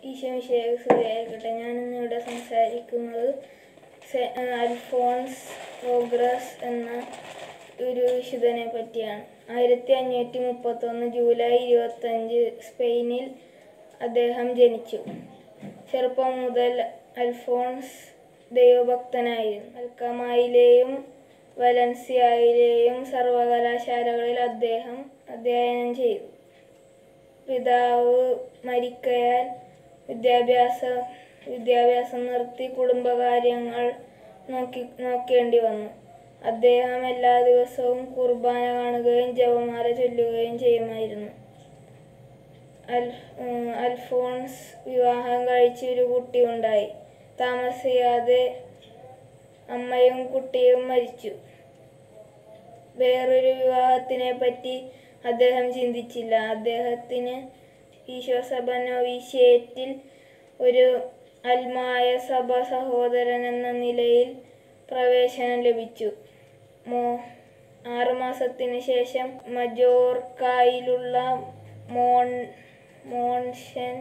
ഈശോ വിശേഷമായിരിക്കട്ടെ ഞാനിന്നിവിടെ സംസാരിക്കുന്നത് സെ- അൽഫോൺസ് ഓഗ്രസ് എന്ന ഒരു വിശുദ്ധനെ പറ്റിയാണ് ആയിരത്തി അഞ്ഞൂറ്റി മുപ്പത്തൊന്ന് ജൂലൈ ഇരുപത്തഞ്ച് സ്പെയിനിൽ അദ്ദേഹം ജനിച്ചു ചെറുപ്പം മുതൽ അൽഫോൺസ് ദൈവഭക്തനായിരുന്നു അൽക്കമായിലെയും വലൻസിയയിലെയും സർവകലാശാലകളിൽ അദ്ദേഹം അധ്യയനം ചെയ്തു പിതാവ് മരിക്കയാൽ വിദ്യാഭ്യാസ വിദ്യാഭ്യാസം നിർത്തി കുടുംബകാര്യങ്ങൾ നോക്കി നോക്കേണ്ടി വന്നു അദ്ദേഹം എല്ലാ ദിവസവും കുർബാന കാണുകയും ജപമാല ചൊല്ലുകയും ചെയ്യുമായിരുന്നു അൽ ഉം, അൽഫോൺസ് വിവാഹം കഴിച്ച് ഒരു കുട്ടി ഉണ്ടായി താമസിയാതെ അമ്മയും കുട്ടിയും മരിച്ചു വേറൊരു വിവാഹത്തിനെ പറ്റി അദ്ദേഹം ചിന്തിച്ചില്ല അദ്ദേഹത്തിന് ഈശോസഭ നൊവിഷ്യേറ്റിൽ ഒരു അൽമായ സഭ സഹോദരൻ എന്ന നിലയിൽ പ്രവേശനം ലഭിച്ചു മോ ആറുമാസത്തിന് ശേഷം മജോർക്കായിലുള്ള മോൺ മോൺഷൻ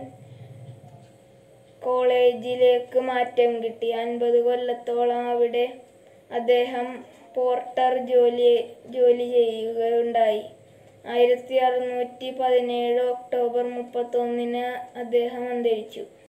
കോളേജിലേക്ക് മാറ്റം കിട്ടി അൻപത് കൊല്ലത്തോളം അവിടെ അദ്ദേഹം പോർട്ടർ ജോലി ജോലി ചെയ്യുകയുണ്ടായി ആയിരത്തി അറുന്നൂറ്റി പതിനേഴ് ഒക്ടോബർ മുപ്പത്തൊന്നിന് അദ്ദേഹം അന്തരിച്ചു